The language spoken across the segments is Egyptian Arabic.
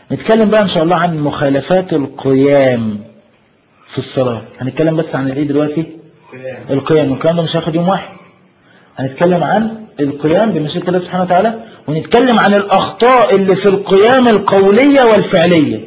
نتكلم بقى ان شاء الله عن مخالفات القيام في الصلاة هنتكلم بس عن الايه دلوقتي القيام والكلام ده مش هياخد يوم واحد هنتكلم عن القيام بمشيئة الله سبحانه وتعالى ونتكلم عن الأخطاء اللي في القيام القولية والفعلية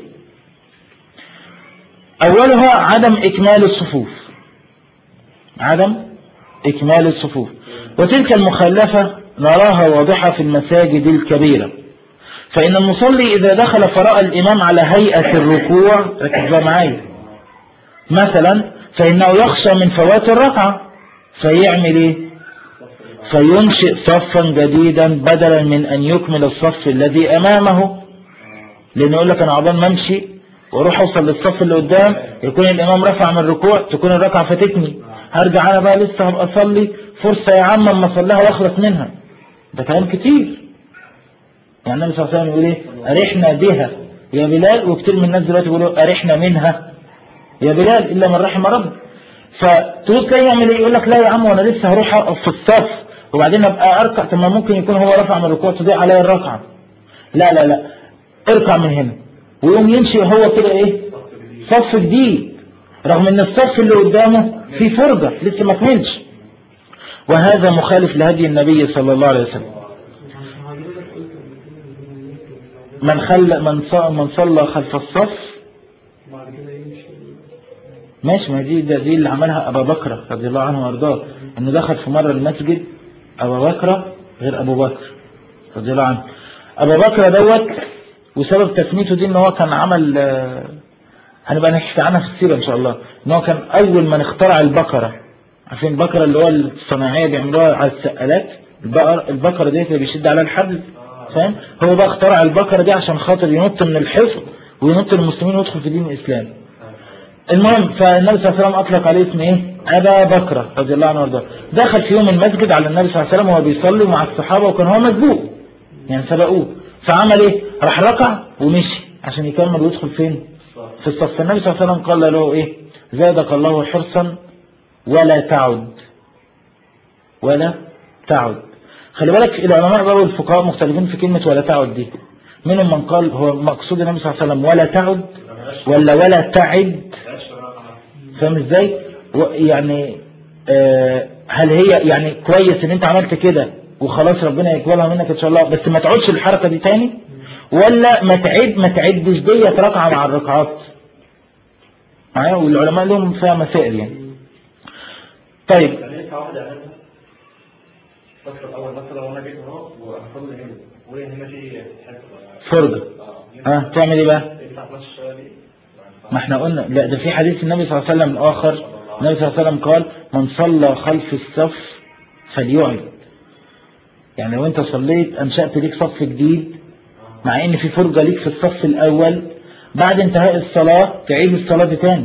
أولها عدم إكمال الصفوف عدم إكمال الصفوف وتلك المخلفة نراها واضحة في المساجد الكبيرة فإن المصلي إذا دخل فرأى الإمام على هيئة الركوع ركز معايا مثلا فإنه يخشى من فوات الركعة فيعمل إيه فينشئ صفا جديدا بدلا من أن يكمل الصف الذي أمامه لأنه يقول لك أنا عبان ما امشي واروح اوصل للصف اللي قدام يكون الامام رفع من الركوع تكون الركعه فاتتني هرجع انا بقى لسه هبقى اصلي فرصه يا عم اما اصليها واخلص منها ده كلام كتير يعني النبي صلى الله عليه وسلم يقول ايه ارحنا بها يا بلال وكتير من الناس دلوقتي بيقولوا ارحنا منها يا بلال الا من رحم رب فتقول كده يعمل ايه يقول لك لا يا عم وانا لسه هروح اقف في الصف وبعدين ابقى اركع طب ما ممكن يكون هو رفع من الركوع تضيع عليا الركعه لا لا لا اركع من هنا ويقوم يمشي وهو كده ايه صف جديد رغم ان الصف اللي قدامه فيه فرجة لسه ما كملش وهذا مخالف لهدي النبي صلى الله عليه وسلم من خل من ص... من صلى خلف الصف ماشي ما دي ده دي اللي عملها ابا بكر رضي الله عنه وارضاه انه دخل في مره المسجد ابا بكر غير ابو بكر رضي الله عنه ابا بكر دوت وسبب تسميته دي ان هو كان عمل آه، هنبقى نحكي عنها في السيرة ان شاء الله ان هو كان اول من اخترع البقرة عارفين البقرة اللي هو الصناعية بيعملوها على السقالات البقرة, البقرة ديت اللي بيشد عليها الحبل فاهم هو بقى اخترع البقرة دي عشان خاطر ينط من الحصن وينط المسلمين ويدخل في دين الاسلام المهم فالنبي صلى الله عليه وسلم اطلق عليه اسم ايه ابا بكر رضي الله عنه وارضاه دخل في يوم المسجد على النبي صلى الله عليه وسلم وهو بيصلي مع الصحابة وكان هو مسبوق يعني سبقوه فعمل ايه راح ركع ومشي عشان يكمل ويدخل فين في الصف النبي صلى الله عليه وسلم قال له ايه زادك الله حرصا ولا تعد ولا تعد خلي بالك العلماء بقى والفقهاء مختلفين في كلمة ولا تعد دي منهم من قال هو مقصود النبي صلى الله عليه وسلم ولا تعد ولا ولا تعد فاهم ازاي و- يعني آه هل هي يعني كويس ان انت عملت كده وخلاص ربنا يقبلها منك ان شاء الله بس ما تعودش الحركة دي تاني ولا ما تعد ما تعدش ديت ركعة مع الركعات معايا والعلماء لهم فيها مسائل يعني طيب خليتها واحدة أعملها الصف الأول مثلا وأنا جيت أهو وأصلي هنا وهي هنا في حتة فرجة ها تعمل ايه بقى ينفع تمشي شوية دي؟ ما احنا قلنا لا ده في حديث النبي صلى الله عليه وسلم آخر النبي صلى الله عليه وسلم قال من صلى خلف الصف فليعد يعني لو انت صليت انشأت ليك صف جديد مع ان في فرجة ليك في الصف الاول بعد انتهاء الصلاة تعيد الصلاة دي تاني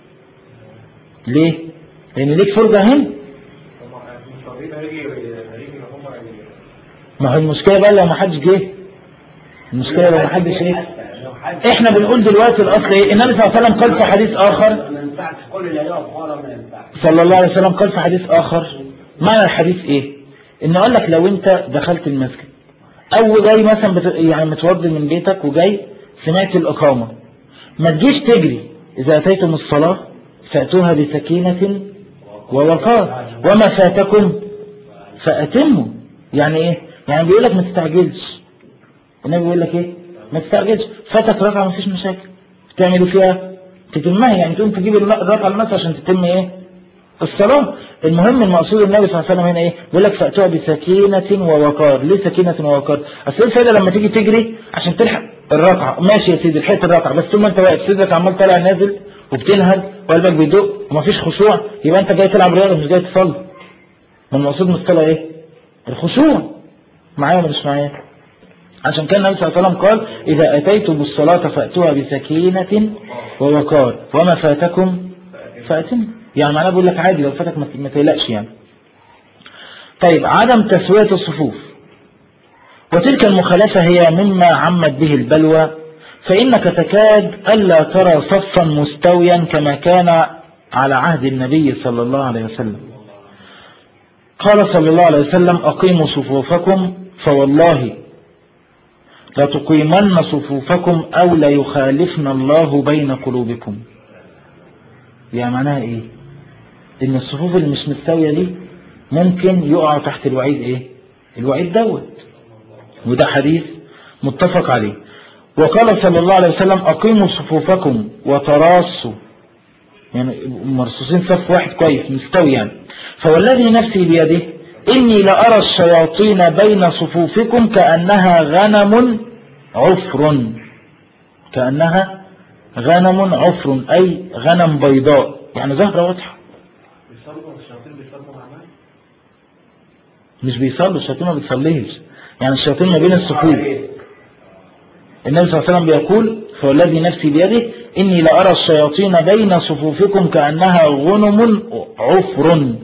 ليه لان ليك فرجة هنا طبعا مش طبيعي هيجي هيجي إن هما ما هو المشكلة بقى لو ما حدش جه المشكلة لو ما حدش ايه احنا بنقول دلوقتي الاصل ايه النبي صلى الله عليه وسلم قال في حديث اخر ما ينفعش كل اللي يقف ورا ما ينفعش صلى الله عليه وسلم قال في حديث آخر معنى الحديث إيه إنه قال لك لو أنت دخلت المسجد أو جاي مثلا بت... يعني متوضي من بيتك وجاي سمعت الإقامة ما تجيش تجري إذا أتيتم الصلاة فأتوها بسكينة ووقار وما فاتكم فأتموا يعني إيه يعني بيقول لك ما تستعجلش النبي بيقول لك إيه ما تستعجلش فاتك ركعة ما فيش مشاكل تعمل إيه فيها تتمها يعني تقوم تجيب الركعة لنفسك عشان تتم إيه الصلاة المهم المقصود النبي صلى الله عليه وسلم هنا ايه بيقول لك فأتوها بسكينة ووقار ليه سكينة ووقار اصل ايه الفايدة لما تيجي تجري عشان تلحق الركعة ماشي يا سيدي لحقت الركعة بس طول ما انت واقف صدرك عمال طالع نازل وبتنهج وقلبك بيدق ومفيش خشوع يبقى انت جاي تلعب رياضة مش جاي تصلي ما المقصود من الصلاة ايه الخشوع معايا ولا مش معايا عشان كان النبي صلى الله عليه وسلم قال إذا أتيتم الصلاة فأتوها بسكينة ووقار وما فاتكم فأتم يعني معناه بقول لك عادي لو فاتك ما- ما تقلقش يعني طيب عدم تسوية الصفوف وتلك المخالفة هي مما عمت به البلوى فإنك تكاد ألا ترى صفا مستويا كما كان على عهد النبي صلى الله عليه وسلم قال صلى الله عليه وسلم أقيموا صفوفكم فوالله لتقيمن صفوفكم أو ليخالفن الله بين قلوبكم يعني معناها إيه إن الصفوف اللي مش مستوية دي ممكن يقعوا تحت الوعيد إيه الوعيد دوت وده حديث متفق عليه وقال صلى الله عليه وسلم أقيموا صفوفكم وتراصوا يعني مرصوصين صف واحد كويس مستوي يعني فوالذي نفسي بيده إني لأرى الشياطين بين صفوفكم كأنها غنم عفر كأنها غنم عفر أي غنم بيضاء يعني زهرة واضحة بيصلوا الشياطين بيصلوا مع مين؟ مش بيصلوا الشياطين ما بتصليش يعني الشياطين ما بين الصفوف النبي صلى الله عليه وسلم بيقول فوالذي نفسي بيده إني لأرى الشياطين بين صفوفكم كأنها غنم عفر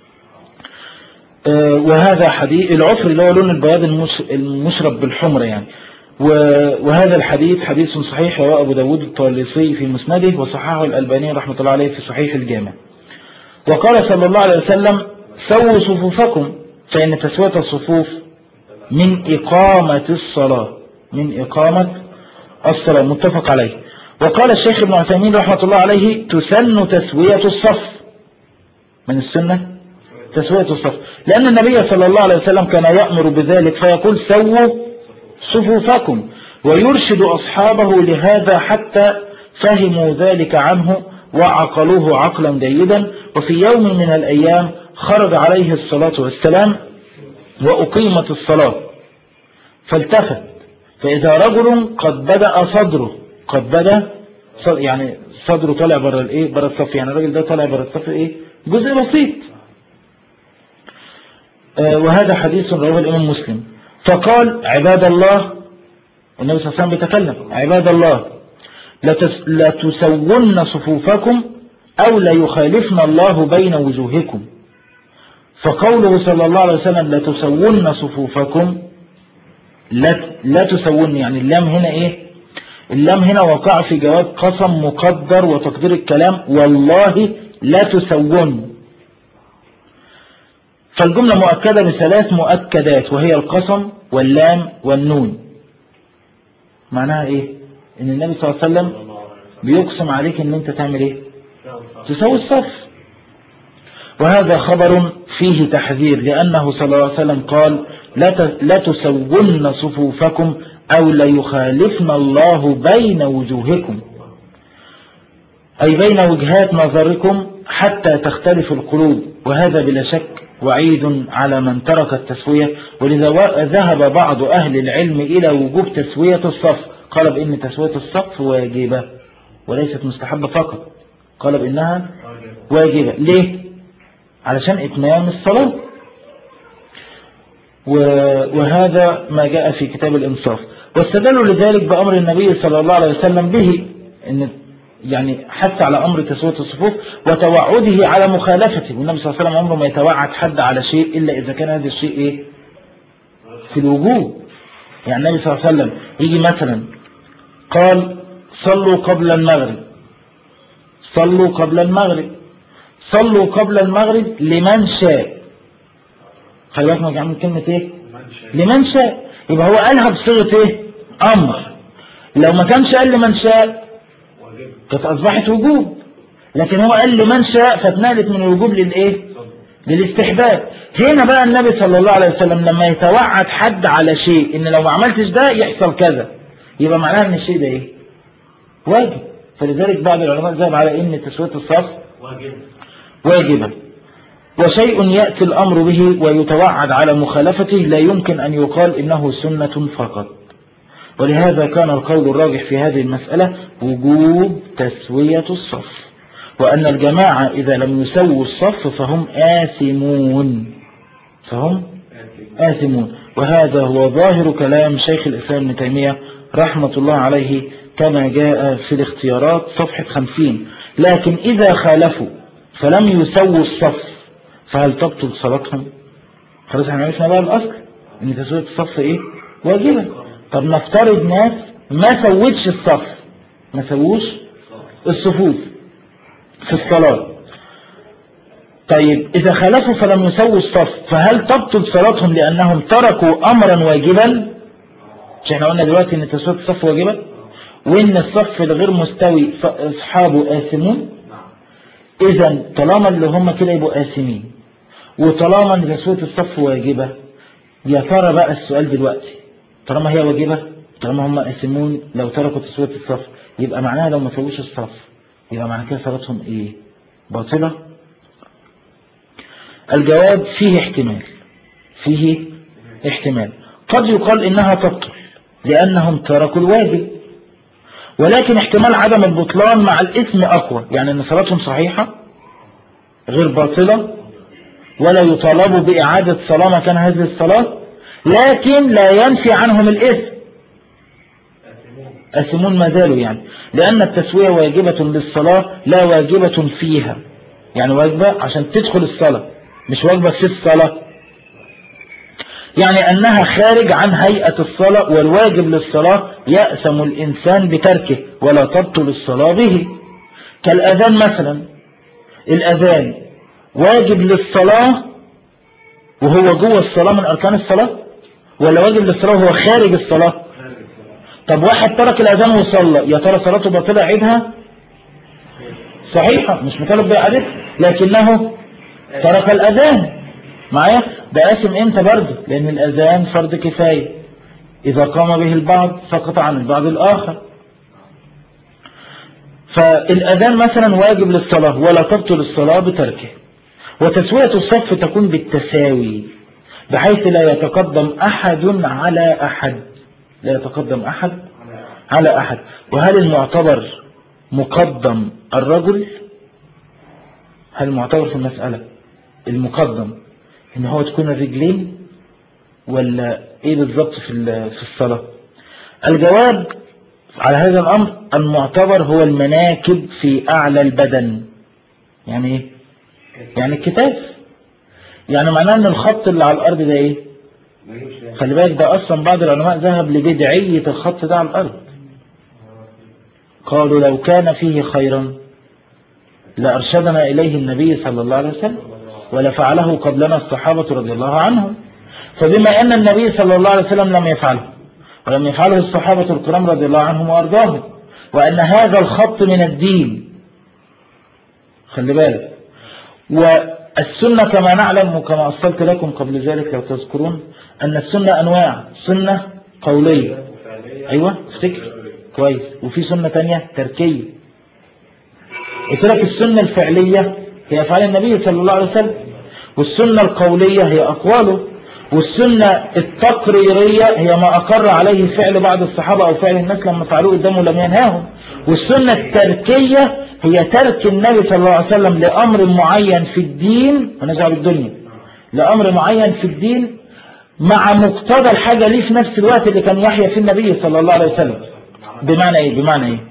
آه، وهذا حديث العفر اللي هو لون البياض المش- المشرب بالحمرة يعني و- وهذا الحديث حديث صحيح رواه أبو داود الطالسي في مسنده وصححه الألباني رحمة الله عليه في صحيح الجامع وقال صلى الله عليه وسلم سووا صفوفكم فإن تسوية الصفوف من إقامة الصلاة من إقامة الصلاة متفق عليه وقال الشيخ ابن عثيمين رحمة الله عليه تسن تسوية الصف من السنة تسوية الصف لأن النبي صلى الله عليه وسلم كان يأمر بذلك فيقول سووا صفوفكم ويرشد أصحابه لهذا حتى فهموا ذلك عنه وعقلوه عقلا جيدا وفي يوم من الأيام خرج عليه الصلاة والسلام وأقيمت الصلاة فالتفت فإذا رجل قد بدأ صدره قد بدأ صد- يعني صدره طالع بره الايه بره الصف يعني الراجل ده طالع بره الصف ايه جزء بسيط آه، وهذا حديث رواه الإمام مسلم فقال عباد الله النبي صلى الله عليه وسلم بيتكلم عباد الله لتس- لتسون صفوفكم أو ليخالفن الله بين وجوهكم فقوله صلى الله عليه وسلم لتسون صفوفكم لا لا تسون يعني اللام هنا ايه اللام هنا وقع في جواب قسم مقدر وتقدير الكلام والله لا تسون فالجملة مؤكدة بثلاث مؤكدات وهي القسم واللام والنون معناها ايه ان النبي صلى الله عليه وسلم بيقسم عليك ان انت تعمل ايه تسوي الصف وهذا خبر فيه تحذير لأنه صلى الله عليه وسلم قال لا ت- لا تسون صفوفكم أو ليخالفن الله بين وجوهكم أي بين وجهات نظركم حتى تختلف القلوب وهذا بلا شك وعيد على من ترك التسوية ولذا و- ذهب بعض أهل العلم إلى وجوب تسوية الصف قال بإن تسوية الصف واجبة وليست مستحبة فقط قال بإنها واجبة ليه؟ علشان إتمام الصلاة و- وهذا ما جاء في كتاب الإنصاف واستدلوا لذلك بأمر النبي صلى الله عليه وسلم به إن يعني حتى على أمر تسوية الصفوف وتوعده على مخالفته والنبي صلى الله عليه وسلم عمره ما يتوعد حد على شيء إلا إذا كان هذا الشيء إيه في الوجوب يعني النبي صلى الله عليه وسلم يجي مثلا قال صلوا قبل المغرب صلوا قبل المغرب صلوا قبل المغرب لمن شاء خلي بالك من من كلمة ايه لمن شاء يبقى هو قالها بصيغة ايه امر لو ما كانش قال لمن شاء كانت اصبحت وجوب لكن هو قال لمن شاء فاتنقلت من الوجوب للايه للاستحباب هنا بقى النبي صلى الله عليه وسلم لما يتوعد حد على شيء ان لو ما عملتش ده يحصل كذا يبقى معناها ان الشيء ده ايه واجب فلذلك بعض العلماء ذهب على ان تسوية الصف واجبة وشيء يأتي الأمر به ويتوعد على مخالفته لا يمكن أن يقال إنه سنة فقط ولهذا كان القول الراجح في هذه المسألة وجوب تسوية الصف وأن الجماعة إذا لم يسووا الصف فهم آثمون فهم آثمون وهذا هو ظاهر كلام شيخ الإسلام ابن تيمية رحمة الله عليه كما جاء في الاختيارات صفحة خمسين لكن إذا خالفوا فلم يسووا الصف فهل تبطل صلاتهم خلاص احنا عرفنا بقى الأصل إن تسوية الصف إيه واجبة طب نفترض ناس ما سوتش الصف ما سووش الصفوف في الصلاة طيب إذا خالفوا فلم يسووا الصف فهل تبطل صلاتهم لأنهم تركوا أمرا واجبا مش احنا قلنا دلوقتي ان تسوية الصف واجبة وان الصف الغير مستوي ف- اصحابه آثمون نعم اذا طالما اللي هم كده يبقوا آثمين وطالما ان تسوية الصف واجبة يا ترى بقى السؤال دلوقتي طالما هي واجبة طالما هم آثمون لو تركوا تسوية الصف يبقى معناها لو ما سووش الصف يبقى معنى كده صلاتهم ايه باطلة الجواب فيه احتمال فيه احتمال قد يقال انها تبطل لانهم تركوا الواجب ولكن احتمال عدم البطلان مع الاسم اقوى يعني ان صلاتهم صحيحة غير باطلة ولا يطالبوا بإعادة صلاة مكان هذه الصلاة لكن لا ينفي عنهم الإثم آثمون أثمون ما زالوا يعني لأن التسوية واجبة للصلاة لا واجبة فيها يعني واجبة عشان تدخل الصلاة مش واجبة في الصلاة يعني أنها خارج عن هيئة الصلاة والواجب للصلاة يأثم الإنسان بتركه ولا تبطل الصلاة به كالأذان مثلا الأذان واجب للصلاة وهو جوه الصلاة من أركان الصلاة ولا واجب للصلاة وهو خارج الصلاة خارج الصلاة طب واحد ترك الأذان وصلى يا ترى صلاته باطلة عيدها صحيحة مش مطالب بإعادتها لكنه ترك الأذان معايا ده قاسم امتى برضه لأن الأذان فرض كفاية إذا قام به البعض سقط عن البعض الآخر فالأذان مثلا واجب للصلاة ولا تبطل الصلاة بتركه وتسوية الصف تكون بالتساوي بحيث لا يتقدم أحد على أحد لا يتقدم أحد على على أحد وهل المعتبر مقدم الرجل هل المعتبر في المسألة المقدم ان هو تكون الرجلين ولا ايه بالضبط في ال- في الصلاة الجواب على هذا الامر المعتبر هو المناكب في اعلى البدن يعني ايه يعني الكتاف يعني معناه ان الخط اللي على الارض ده ايه ما يجيبش يعني. خلي بالك ده اصلا بعض العلماء ذهب لبدعية الخط ده على الارض قالوا لو كان فيه خيرا لأرشدنا إليه النبي صلى الله عليه وسلم ولفعله قبلنا الصحابة رضي الله عنهم فبما أن النبي صلى الله عليه وسلم لم يفعله ولم يفعله الصحابة الكرام رضي الله عنهم وأرضاهم وأن هذا الخط من الدين خلي بالك والسنة كما نعلم وكما أصلت لكم قبل ذلك لو تذكرون أن السنة أنواع سنة قولية وفعلية أيوة افتكر كويس وفي سنة تانية تركية قلت لك السنة الفعلية هي أفعال النبي صلى الله عليه وسلم والسنة القولية هي أقواله والسنة التقريرية هي ما أقر عليه فعل بعض الصحابة أو فعل الناس لما فعلوه قدامه لم ينهاهم والسنة التركية هي ترك النبي صلى الله عليه وسلم لأمر معين في الدين ونزع بالدنيا لأمر معين في الدين مع مقتضى الحاجة ليه في نفس الوقت اللي كان يحيى في النبي صلى الله عليه وسلم بمعنى ايه بمعنى ايه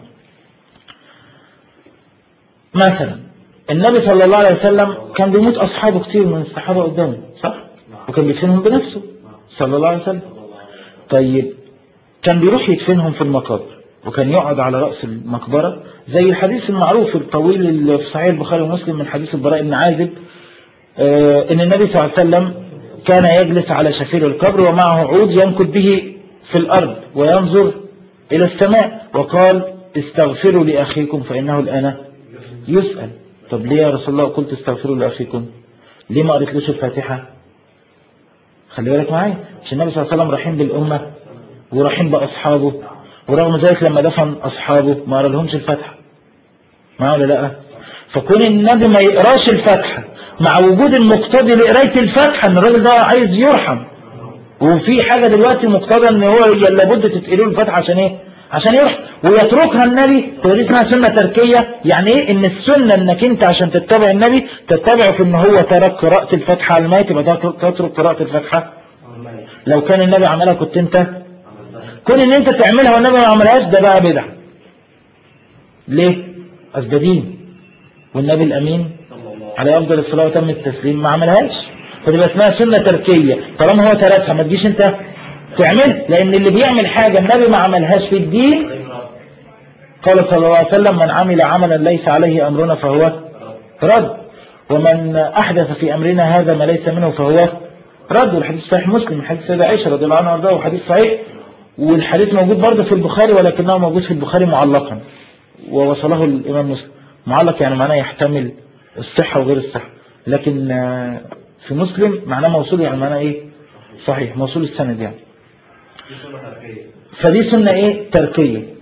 مثلا النبي صلى الله عليه وسلم كان بيموت اصحابه كتير من الصحابة قدامه صح وكان بيدفنهم بنفسه صلى الله عليه وسلم طيب كان بيروح يدفنهم في المقابر وكان يقعد على رأس المقبرة زي الحديث المعروف الطويل اللي في صحيح البخاري ومسلم من حديث البراء بن عازب آه، ان النبي صلى الله عليه وسلم كان يجلس على شفير القبر ومعه عود ينكت به في الأرض وينظر إلى السماء وقال استغفروا لأخيكم فإنه الآن يسأل طب ليه يا رسول الله قلت استغفروا لأخيكم ليه ما قريتلوش الفاتحة خلي بالك معايا مش النبي صلى الله عليه وسلم رحيم بالأمة ورحيم بأصحابه ورغم ذلك لما دفن أصحابه ما قرأ لهمش الفاتحة معاه ولا لا فكون النبي ما يقراش الفاتحة مع وجود المقتضي لقراية الفاتحة ان الراجل ده عايز يرحم وفي حاجة دلوقتي مقتضى ان هو لابد تتقلوا الفاتحة عشان ايه عشان يرحم ويتركها النبي تبقى دي اسمها سنة تركية يعني ايه ان السنة انك انت عشان تتبع النبي تتبعه في ان هو ترك قراءة الفاتحة على الميت يبقى ده تترك قراءة الفاتحة الميت لو كان النبي عملها كنت انت عملتها كون ان انت تعملها والنبي ما عملهاش ده بقى بدعة ليه اصل ده دين والنبي الامين صلى الله عليه افضل الصلاه وتم التسليم ما عملهاش فتبقى اسمها سنه تركيه طالما هو تركها ما تجيش انت تعمل لان اللي بيعمل حاجه النبي ما عملهاش في الدين عليه قال صلى الله عليه وسلم من عمل عملا ليس عليه امرنا فهو رد ومن احدث في امرنا هذا ما ليس منه فهو رد والحديث صحيح مسلم حديث سيدة عائشه رضي الله عنها وارضاها وحديث صحيح والحديث موجود برضه في البخاري ولكنه موجود في البخاري معلقا ووصله الإمام مسلم معلق يعني معناه يحتمل الصحة وغير الصحة لكن آه، في مسلم معناه موصول يعني معناه ايه صحيح موصول السند يعني دي سنة تركية فدي سنة ايه تركية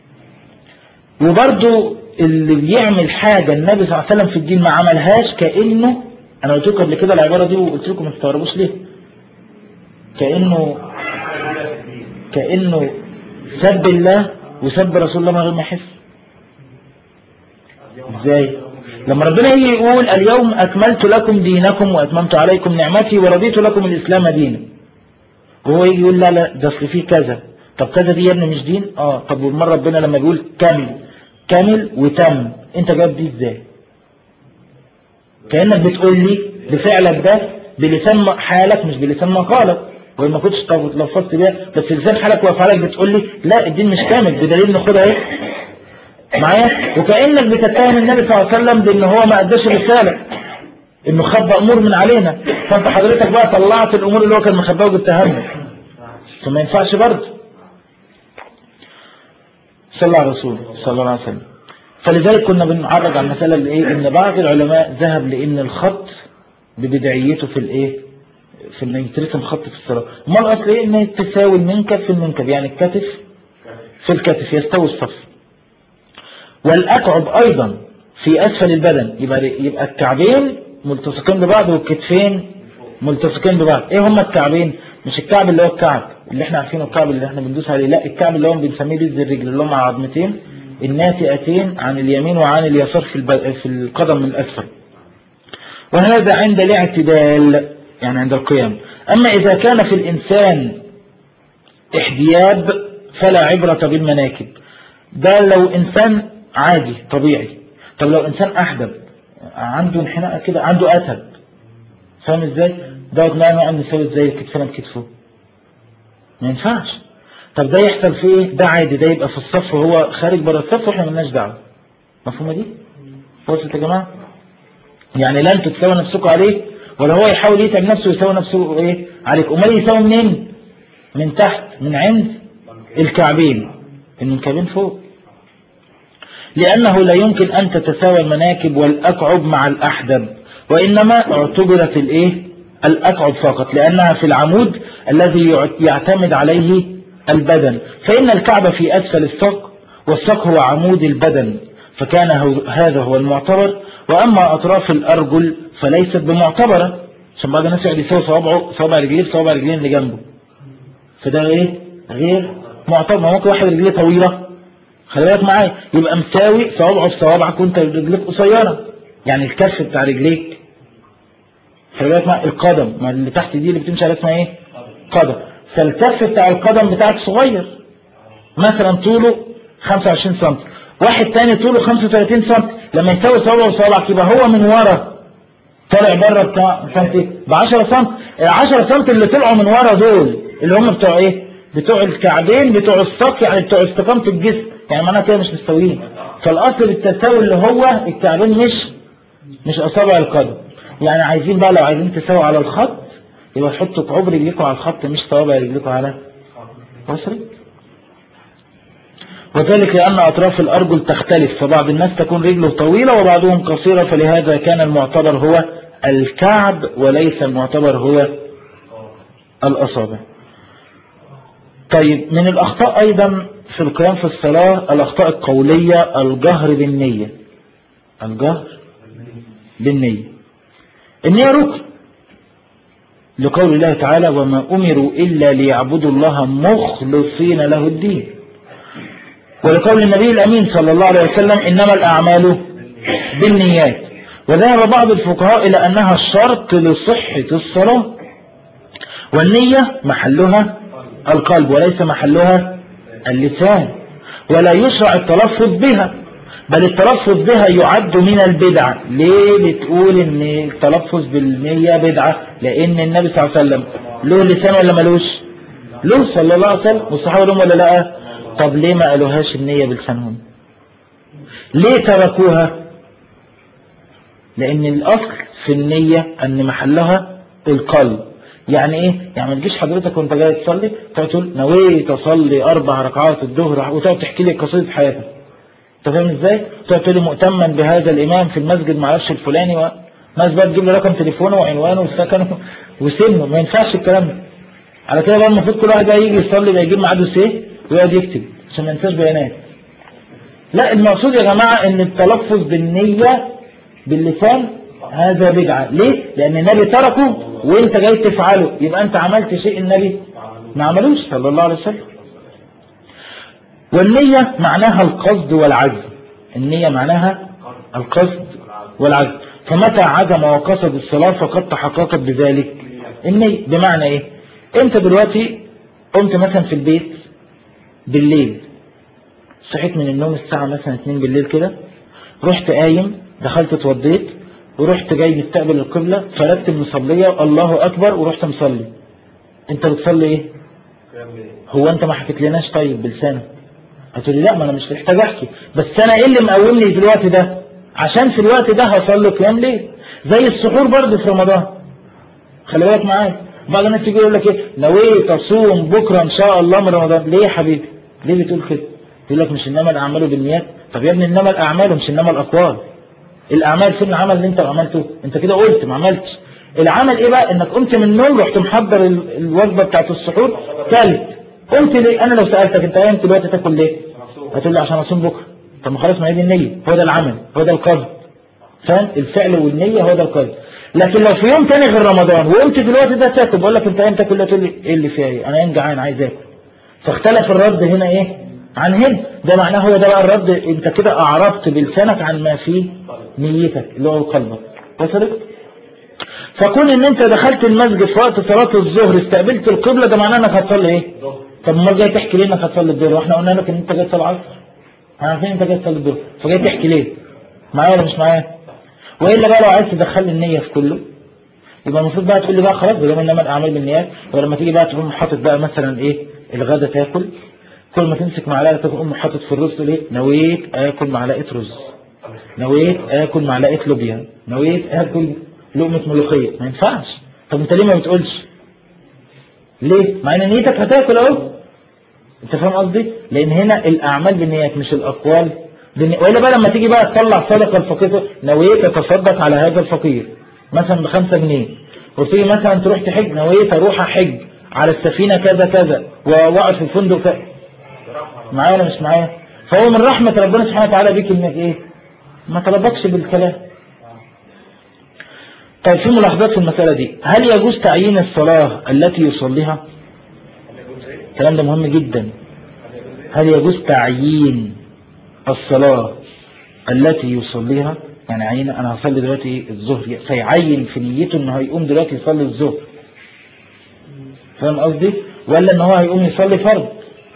وبرضو اللي بيعمل حاجة النبي صلى الله عليه وسلم في الدين ما عملهاش كأنه انا قلت لكم قبل كده العبارة دي وقلت لكم ما تستغربوش ليه كأنه حاجة جديدة في الدين كأنه سب الله وسب رسول الله من غير ما يحس ازاي لما ربنا يجي يقول اليوم اكملت لكم دينكم واتممت عليكم نعمتي ورضيت لكم الاسلام دينا وهو يجي يقول لا لا ده اصل فيه كذا طب كذا دي يا ابني مش دين اه طب والمره ربنا لما بيقول كامل كامل وتم انت جايب دي ازاي كانك بتقول لي بفعلك ده بلسان حالك مش بلسان مقالك وإن ما كنتش طب- لفظت بيها بس لسان حالك وافعالك بتقول لي لا الدين مش كامل بدليل ناخدها ايه معايا وكأنك بتتهم النبي صلى الله عليه وسلم بان هو ما اداش الرسالة انه خبى امور من علينا فانت حضرتك بقى طلعت الامور اللي هو كان مخباها وجبتها لنا فما ينفعش برضه صلى الله على رسول صلى الله عليه وسلم فلذلك كنا بنعرض على المسألة اللي ايه ان بعض العلماء ذهب لان الخط ببدعيته في الايه في انه يترسم خط في الصلاة امال اصل ايه ان تساوي المنكب في المنكب يعني الكتف في الكتف يستوي الصف والأكعب أيضا في أسفل البدن يبقى يبقى الكعبين ملتصقين ببعض والكتفين ملتصقين ببعض إيه هما الكعبين مش الكعب اللي هو الكعب اللي احنا عارفينه الكعب اللي احنا بندوس عليه لا الكعب اللي هو بنسميه بيز الرجل اللي هما عظمتين الناتئتين عن اليمين وعن اليسار في الب... في القدم من الأسفل وهذا عند الاعتدال يعني عند القيام أما إذا كان في الإنسان احدياب فلا عبرة بالمناكب ده لو إنسان عادي طبيعي طب لو إنسان أحدب عنده انحناء كده عنده أتب فاهم إزاي دوت ما نوع نسوي إزاي كتفنا بكتفه ما ينفعش طب ده يحصل في إيه ده عادي ده يبقى في الصف وهو خارج بره الصف وإحنا ملناش دعوة مفهومة دي وصلت يا جماعة يعني لا انتوا تساوي نفسكم عليه ولا هو يحاول يتعب نفسه ويساوي نفسه ايه عليك امال يساوي منين من تحت من عند الكعبين المنكبين فوق لأنه لا يمكن أن تتساوى المناكب والأكعب مع الأحدب وإنما اعتبرت الإيه الأكعب فقط لأنها في العمود الذي يعتمد عليه البدن فإن الكعب في أسفل الساق والساق هو عمود البدن فكان هو- هذا هو المعتبر وأما أطراف الأرجل فليست بمعتبرة عشان بعض الناس يقعد يساوي صوابعه صوابع رجليه بصوابع رجلين اللي جنبه فده ايه غير معتبر ما ممكن واحد رجليه طويلة خلي بالك معايا يبقى مساوي صوابعه في صوابعك وانت رجليك قصيرة يعني الكف بتاع رجليك خلي بالك معايا القدم ما اللي تحت دي اللي بتمشي عليها اسمها ايه قدم فالكف بتاع القدم بتاعك صغير مثلا طوله 25 سم واحد تاني طوله 35 سم لما يساوي صوابعه وصوابعك يبقى هو من ورا طالع بره بتاع سنتي ب 10 سم ال 10 سم اللي طلعوا من ورا دول اللي هم بتوع ايه بتوع الكعبين بتوع الساق يعني بتوع استقامة الجسم يعني معناها كده مش مستويين فالاصل بالتساوي اللي هو الكعبين مش مش اصابع القدم يعني عايزين بقى لو عايزين تساوي على الخط يبقى تحطوا كعوب رجلكم على الخط مش صوابع رجلكم على وصلت وذلك لأن أطراف الأرجل تختلف فبعض الناس تكون رجله طويلة وبعضهم قصيرة فلهذا كان المعتبر هو الكعب وليس المعتبر هو الأصابع طيب من الأخطاء أيضا في القيام في الصلاة الأخطاء القولية الجهر بالنية الجهر بالنية النية ركن لقول الله تعالى وما أمروا إلا ليعبدوا الله مخلصين له الدين ولقول النبي الأمين صلى الله عليه وسلم إنما الأعمال بالنيات وذهب بعض الفقهاء إلى أنها الشرط لصحة الصلاة والنية محلها القلب وليس محلها اللسان ولا يشرع التلفظ بها بل التلفظ بها يعد من البدعة ليه بتقول ان التلفظ بالنية بدعة لان النبي صلى الله عليه وسلم له لسان ولا ملوش له صلى الله عليه وسلم والصحابة لهم ولا لا طب ليه ما قالوهاش النية بلسانهم ليه تركوها لان الاصل في النية ان محلها القلب يعني ايه يعني ما تجيش حضرتك وانت جاي تصلي تقعد تقول نويت اصلي اربع ركعات الظهر وتقعد تحكي لي قصيده حياتك انت فاهم ازاي تقعد تقول لي مؤتمن بهذا الامام في المسجد ما اعرفش الفلاني و... ناس بقى تجيب لي رقم تليفونه وعنوانه وسكنه وسنه ما ينفعش الكلام ده على كده بقى المفروض كل واحد بقى يجي يصلي بقى يجيب ميعاده سيه ويقعد يكتب عشان ما ينساش بيانات لا المقصود يا جماعه ان التلفظ بالنيه باللسان هذا بدعه ليه لان النبي تركه وانت جاي تفعله يبقى انت عملت شيء النبي ما عملوش صلى الله عليه وسلم والنية معناها القصد والعزم النية معناها القصد والعزم فمتى عزم وقصد الصلاة فقد تحققت بذلك النية بمعنى ايه انت دلوقتي قمت مثلا في البيت بالليل صحيت من النوم الساعة مثلا 2 بالليل كده رحت قايم دخلت اتوضيت ورحت جاي مستقبل القبلة فردت المصلية الله أكبر ورحت مصلي انت بتصلي ايه هو انت ما حكيت لناش طيب بلسانك هتقول لي لا ما انا مش محتاج احكي بس انا ايه اللي مقومني في الوقت ده عشان في الوقت ده هصلي قيام ليه زي السحور برضه في رمضان خلي بالك معايا بعض الناس تيجي يقول لك ايه نويت اصوم بكره ان شاء الله من رمضان ليه يا حبيبي ليه بتقول كده يقول لك مش انما الاعمال بالنيات طب يا ابني انما الاعمال مش انما الاقوال الاعمال فين العمل اللي انت عملته انت كده قلت ما عملتش العمل ايه بقى انك قمت من النوم رحت محضر ال- الوجبه بتاعت السحور كلت قمت ليه انا لو سالتك انت قايم دلوقتي تاكل ليه هتقول لي عشان اصوم بكره طب ما خلاص ما هي دي النيه هو ده العمل هو ده القصد فاهم الفعل والنيه هو ده القصد لكن لو في يوم تاني غير رمضان وقمت دلوقتي ده تاكل بقول لك انت قايم تاكل ليه تقول لي ايه اللي فيها ايه انا قايم جعان عايز اكل فاختلف الرد هنا ايه عن هنا ده معناه هو ده بقى الرد انت كده اعرضت بلسانك عن ما في نيتك اللي هو قلبك وصلت فكون ان انت دخلت المسجد في وقت صلاة الظهر استقبلت القبلة ده معناه انك هتصلي ايه طب امال جاي تحكي ليه انك هتصلي الظهر واحنا قلنا لك ان انت جاي تصلي العصر احنا عارفين انت جاي تصلي الظهر فجاي تحكي ليه معايا ولا مش معايا والا بقى لو عايز تدخل لي النية في كله يبقى المفروض بقى تقول لي بقى خلاص بدل انما الاعمال بالنيات ولما تيجي بقى تقوم حاطط بقى مثلا ايه الغدا تاكل كل ما تمسك معلقه تقوم حاطط في الرز تقول ايه نويت اكل معلقه رز نويت اكل معلقه لوبيا نويت اكل لقمه ملوخيه ما ينفعش طب انت ليه ما بتقولش ليه مع ان نيتك هتاكل اهو انت فاهم قصدي لان هنا الاعمال بالنيات مش الاقوال بالني... والا بقى لما تيجي بقى تطلع صدقه الفقير نويت اتصدق على هذا الفقير مثلا بخمسة جنيه وتيجي مثلا تروح تحج نويت اروح احج على السفينه كذا كذا واقعد في الفندق كذا معايا ولا مش معايا فهو من رحمه ربنا سبحانه وتعالى بيك انك ايه ما طلبكش بالكلام طيب في ملاحظات في المسألة دي هل يجوز تعيين الصلاة التي يصليها الكلام ده مهم جدا هل يجوز تعيين الصلاة التي يصليها يعني عين انا هصلي دلوقتي الظهر فيعين في نيته انه هيقوم دلوقتي يصلي الظهر فاهم قصدي ولا ان هو هيقوم يصلي فرض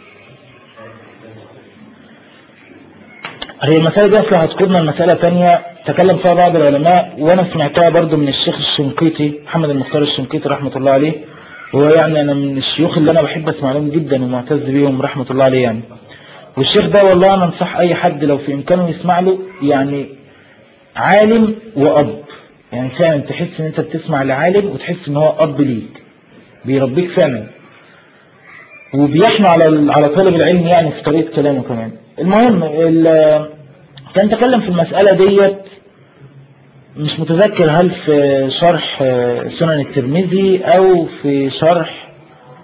هي المسألة دي أصلا هتقودنا المسألة تانية تكلم فيها بعض العلماء وأنا سمعتها برضو من الشيخ الشنقيطي محمد المختار الشنقيطي رحمة الله عليه وهو يعني أنا من الشيوخ اللي أنا بحب أسمع لهم جدا ومعتز بيهم رحمة الله عليه يعني والشيخ ده والله أنا أنصح أي حد لو في إمكانه يسمع له يعني عالم وأب يعني فعلا تحس إن أنت بتسمع لعالم وتحس إن هو أب ليك بيربيك فعلا وبيحنى على على طالب العلم يعني في طريقة كلامه كمان المهم كان تكلم في المسألة ديت مش متذكر هل في شرح سنن الترمذي او في شرح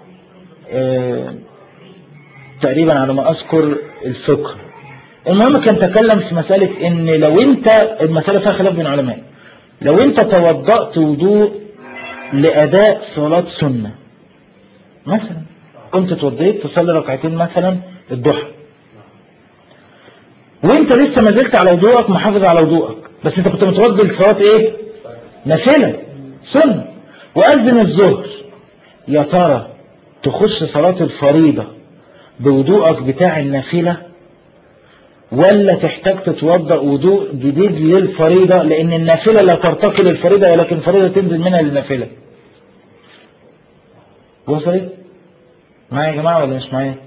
تقريبا على ما اذكر الفقه المهم كان تكلم في مسألة ان لو انت المسألة فيها خلاف بين العلماء لو انت توضأت وضوء لأداء صلاة سنة مثلا كنت توضيت تصلي ركعتين مثلا الضحى وانت لسه ما زلت على وضوءك محافظ على وضوءك بس انت كنت متوضي لصلاه ايه نافله سنه واذن الظهر يا ترى تخش صلاه الفريضه بوضوءك بتاع النافله ولا تحتاج تتوضا وضوء جديد للفريضه لان النافله لا ترتقي للفريضه ولكن الفريضه تنزل منها للنافله وصلت معايا يا جماعه ولا مش معايا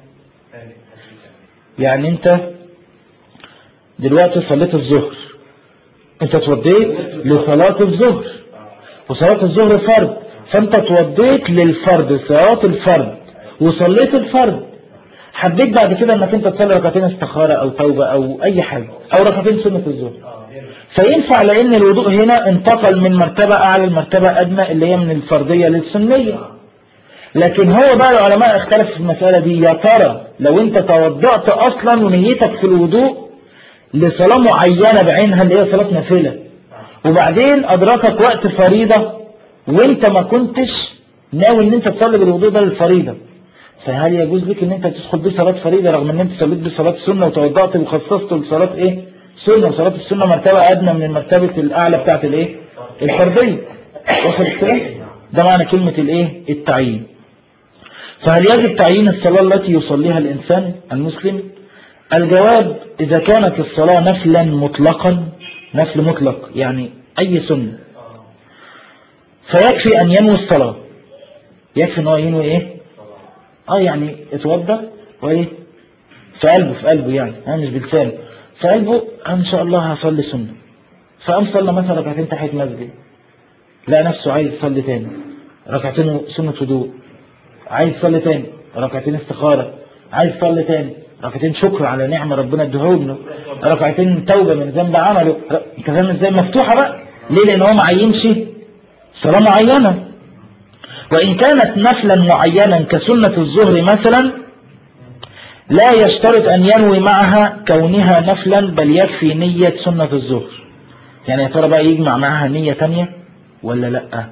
يعني انت دلوقتي صليت الظهر انت اتوضيت لصلاة الظهر وصلاة الظهر فرض فانت توضيت للفرد صلاة الفرد وصليت الفرد حبيت بعد كده انك انت تصلي ركعتين استخارة او توبة او اي حاجة او ركعتين سنة الظهر اه يعني فينفع لان الوضوء هنا انتقل من مرتبة اعلى لمرتبة ادنى اللي هي من الفردية للسنية لكن هو بقى العلماء اختلفوا في المسألة دي يا ترى لو انت توضأت اصلا ونيتك في الوضوء لصلاة معينة بعينها اللي هي صلاة نافلة وبعدين ادركك وقت فريضة وانت ما كنتش ناوي ان انت تصلي بالوضوء ده للفريضة فهل يجوز لك ان انت تدخل بيه صلاة فريضة رغم ان انت صليت بصلاة سنة وتوضأت وخصصت لصلاة ايه سنة وصلاة السنة مرتبة ادنى من المرتبة الاعلى بتاعت الايه الفردية واخد الكلام ده معنى كلمة الايه التعيين فهل يجب تعيين الصلاة التي يصليها الإنسان المسلم الجواب إذا كانت الصلاة نفلا مطلقا نفل مطلق يعني أي سنة فيكفي أن ينوي الصلاة يكفي أن هو ينوي إيه آه يعني اتوضى وإيه في قلبه في قلبه يعني أنا مش بلسانه في قلبه إن شاء الله هصلي سنة فقام صلى مثلا ركعتين تحت مسجد لقى نفسه عايز يصلي تاني ركعتين سنة وضوء عايز يصلي تاني ركعتين استخارة عايز يصلي تاني ركعتين شكر على نعمة ربنا ادهون له ركعتين توبة من ذنب عمله ر- انت فاهم ازاي مفتوحة بقى ليه لان هو معينش صلاة معينة وان كانت نفلا معينا كسنة الظهر مثلا لا يشترط ان ينوي معها كونها نفلا بل يكفي نية سنة الظهر يعني يا ترى بقى يجمع معها نية تانية ولا لأ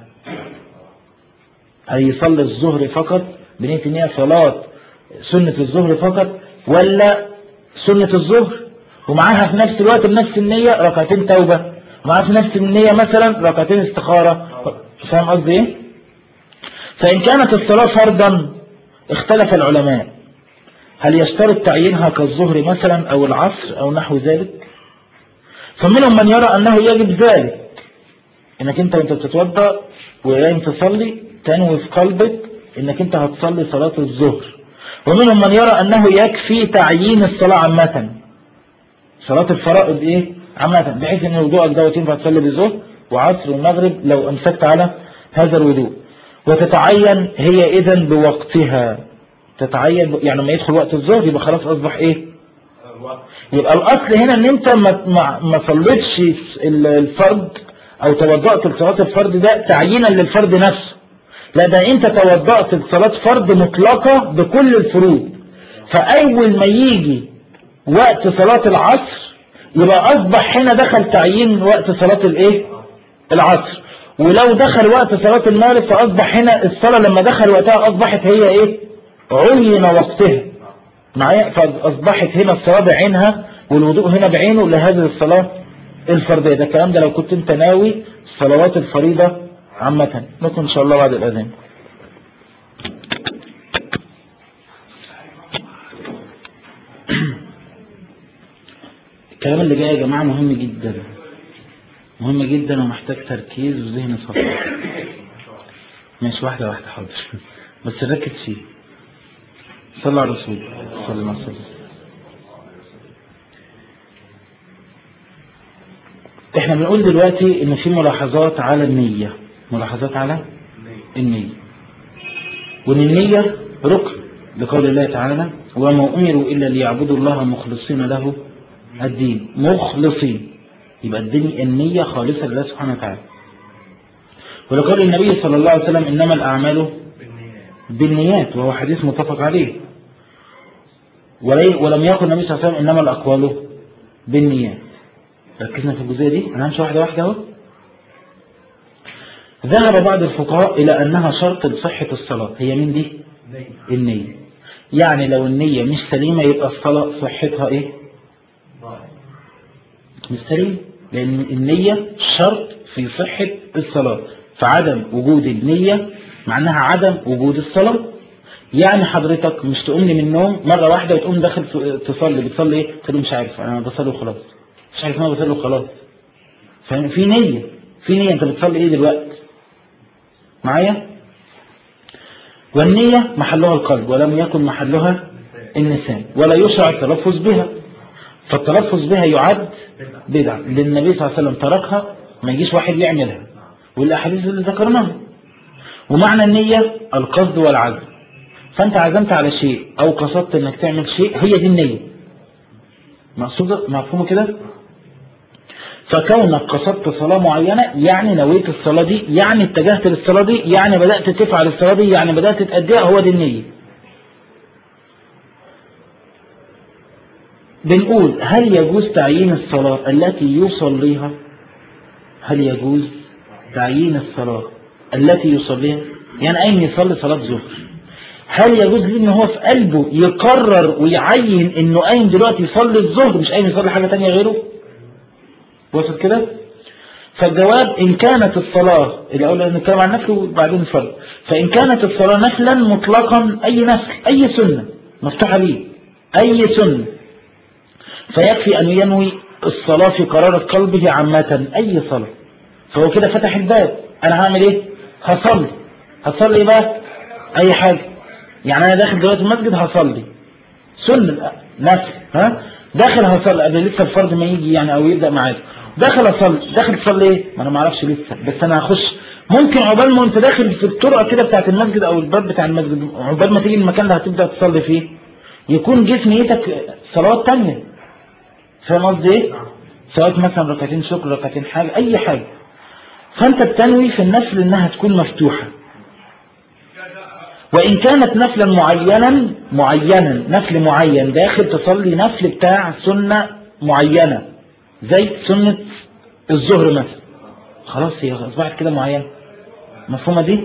هل يصلي الظهر فقط بنية ان هي صلاة سنة الظهر فقط ولا سنة الظهر ومعاها في نفس الوقت بنفس النية ركعتين توبة ومعاها في نفس النية مثلا ركعتين استخارة فاهم قصدي ايه فإن كانت الصلاة فرضا اختلف العلماء هل يشترط تعيينها كالظهر مثلا أو العصر أو نحو ذلك فمنهم من يرى أنه يجب ذلك انك انت وانت بتتوضا وقايم تصلي تنوي في قلبك انك انت هتصلي صلاة الظهر ومنهم من يرى انه يكفي تعيين الصلاة عامة صلاة الفرائض ايه عامة بحيث ان وضوءك دوت ينفع تصلي بالظهر وعصر ومغرب لو امسكت على هذا الوضوء وتتعين هي اذا بوقتها تتعين ب- يعني لما يدخل وقت الظهر يبقى خلاص اصبح ايه الوقت يبقى الاصل هنا ان انت ما ما, ما صليتش ال- الفرض او توضأت لصلاة الفرض ده تعيينا للفرض نفسه لا ده انت توضأت لصلاة فرض مطلقة بكل الفروض فاول ما يجي وقت صلاة العصر يبقى اصبح هنا دخل تعيين وقت صلاة الايه العصر ولو دخل وقت صلاة المغرب فاصبح هنا الصلاة لما دخل وقتها اصبحت هي ايه عين وقتها معايا فأصبحت هنا الصلاة بعينها والوضوء هنا بعينه لهذه الصلاة الفردية ده الكلام ده لو كنت انت ناوي صلوات الفريضة عامة نكون ان شاء الله بعد الأذان الكلام اللي جاي يا جماعة مهم جدا مهم جدا ومحتاج تركيز وذهن صفي ماشي واحدة واحدة حاضر بس ركز فيه صلى على الرسول صلى الله عليه وسلم احنا بنقول دلوقتي ان في ملاحظات على النية ملاحظات على النية وان النية ركن لقول الله تعالى وما امروا الا ليعبدوا الله مخلصين له الدين مخلصين يبقى الدين النية خالصة لله سبحانه وتعالى ولقول النبي صلى الله عليه وسلم انما الاعمال بالنيات بالنيات وهو حديث متفق عليه ولي- ولم يقل النبي صلى الله عليه وسلم إنما الأقوال بالنيات ركزنا في الجزئية دي أنا همشي واحدة واحدة أهو ذهب بعض الفقهاء إلى أنها شرط لصحة الصلاة هي من دي نية النية يعني لو النية مش سليمة يبقى الصلاة صحتها إيه ضائع مش سليمة لأن النية شرط في صحة الصلاة فعدم وجود النية معناها عدم وجود الصلاة يعني حضرتك مش تقوم لي من النوم مرة واحدة وتقوم داخل في- تصلي بتصلي ايه تقول لي مش عارف انا بصلي وخلاص مش عارف انا بصلي وخلاص فاهم في نية في نية انت بتصلي ايه دلوقتي معايا والنية محلها القلب ولم يكن محلها النسان ولا يشرع التلفظ بها فالتلفظ بها يعد بدعة لأن النبي صلى الله عليه وسلم تركها ما يجيش واحد يعملها والأحاديث اللي ذكرناها ومعنى النية القصد والعزم فانت عزمت على شيء او قصدت انك تعمل شيء هي دي النية مقصودة مفهومة كده فكونك قصدت صلاة معينة يعني نويت الصلاة دي يعني اتجهت للصلاة دي يعني بدأت تفعل الصلاة دي يعني بدأت تأديها هو دي النية بنقول هل يجوز تعيين الصلاة التي يصليها هل يجوز تعيين الصلاة التي يصليها يعني أين يصلي صلاة ظهر هل يجوز ليه ان هو في قلبه يقرر ويعين انه قايم دلوقتي يصلي الظهر مش قايم يصلي حاجة تانية غيره وصل كده فالجواب إن كانت الصلاة الأول نتكلم عن نفل وبعدين فرض فإن كانت الصلاة نفلا مطلقا أي نفل أي سنة مفتوحة ليه أي سنة فيكفي أن ينوي الصلاة في قرارة قلبه عامة أي صلاة فهو كده فتح الباب أنا هعمل إيه هصلي هصلي إيه بقى أي حاجة يعني أنا داخل دلوقتي المسجد هصلي سنة نفل ها داخل هصلي قبل لسه الفرض ما يجي يعني أو يبدأ معاك داخل أصلي داخل تصلي إيه ما أنا ما أعرفش لسه بس أنا هخش ممكن عقبال ما أنت داخل في الطرقة كده بتاعت المسجد أو الباب بتاع المسجد عقبال ما تيجي المكان اللي هتبدأ تصلي فيه يكون جه في نيتك صلوات تانية فاهم قصدي ايه سواء مثلا ركعتين شكر ركعتين حاجة اي حاجة فانت بتنوي في النفل انها تكون مفتوحة وان كانت نفلا معينا معينا نفل معين داخل تصلي نفل بتاع سنة معينة زي سنة الظهر مثلا خلاص هي اصبحت كده معينة مفهومة دي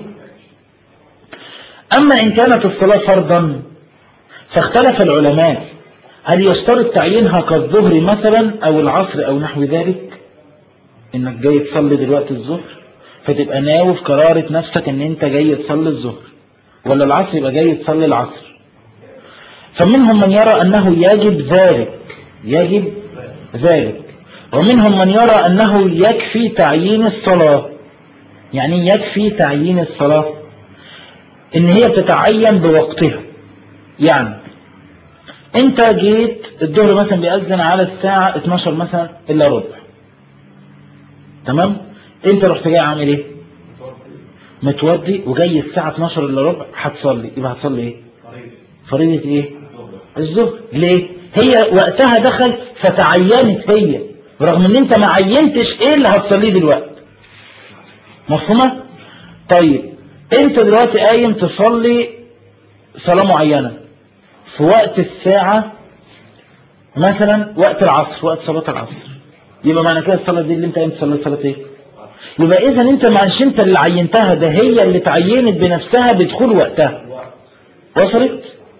اما ان كانت الصلاة فرضا فاختلف العلماء هل يشترط تعيينها كالظهر مثلا او العصر او نحو ذلك انك جاي تصلي دلوقتي الظهر فتبقى ناوي في قرارة نفسك ان انت جاي تصلي الظهر ولا العصر يبقى جاي تصلي العصر فمنهم من يرى انه يجب ذلك يجب ذلك ومنهم من يرى انه يكفي تعيين الصلاة يعني يكفي تعيين الصلاة ان هي تتعين بوقتها يعني انت جيت الظهر مثلا بيأذن على الساعة 12 مثلا الا ربع تمام انت رحت جاي عامل ايه متودي وجاي الساعة 12 الا ربع هتصلي يبقى هتصلي ايه فريضة ايه الظهر ليه هي وقتها دخل فتعينت هي رغم ان انت ما عينتش ايه اللي هتصليه دلوقتي مفهومة طيب انت دلوقتي قايم تصلي صلاة معينة في وقت الساعة مثلا وقت العصر وقت صلاة العصر يبقى معنى كده الصلاة دي اللي انت قايم تصلي صلاة ايه يبقى اذا انت مش انت اللي عينتها ده هي اللي تعينت بنفسها بدخول وقتها وصلت